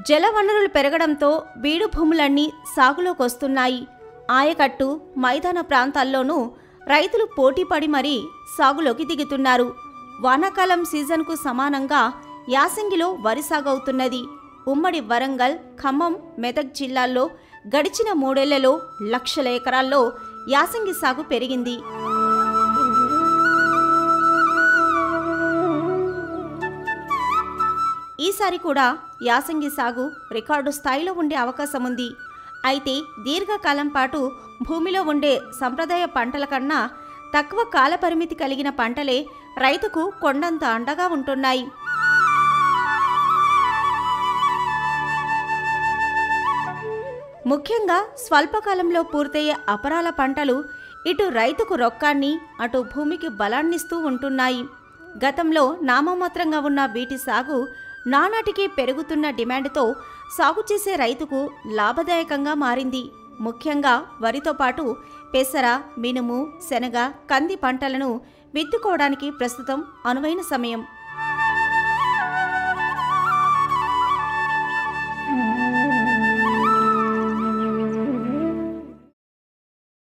జలవనరులు పెరగడంతో బీడు భూములన్నీ సాగులోకొస్తున్నాయి ఆయకట్టు మైదాన ప్రాంతాల్లోనూ రైతులు పోటీపడి మరీ సాగులోకి దిగుతున్నారు వానాకాలం సీజన్కు సమానంగా యాసంగిలో వరి సాగవుతున్నది ఉమ్మడి వరంగల్ ఖమ్మం మెదక్ జిల్లాల్లో గడిచిన మూడేళ్లలో లక్షల ఎకరాల్లో యాసంగి సాగు పెరిగింది ఈసారి కూడా యాసంగి సాగు రికార్డు స్థాయిలో ఉండే అవకాశం ఉంది అయితే దీర్ఘకాలం పాటు భూమిలో ఉండే సంప్రదాయ పంటల కన్నా తక్కువ కాల పరిమితి కలిగిన పంటలే రైతుకు కొండంత అండగా ఉంటున్నాయి ముఖ్యంగా స్వల్పకాలంలో పూర్తయ్యే అపరాల పంటలు ఇటు రైతుకు రొక్కాన్ని అటు భూమికి బలాన్నిస్తూ ఉంటున్నాయి గతంలో నామమాత్రంగా ఉన్న వీటి సాగు నానాటికి పెరుగుతున్న డిమాండ్తో సాగు చేసే రైతుకు లాభదాయకంగా మారింది ముఖ్యంగా వరితో పాటు పెసర మినుము శనగ కంది పంటలను విత్తుకోవడానికి ప్రస్తుతం అనువైన సమయం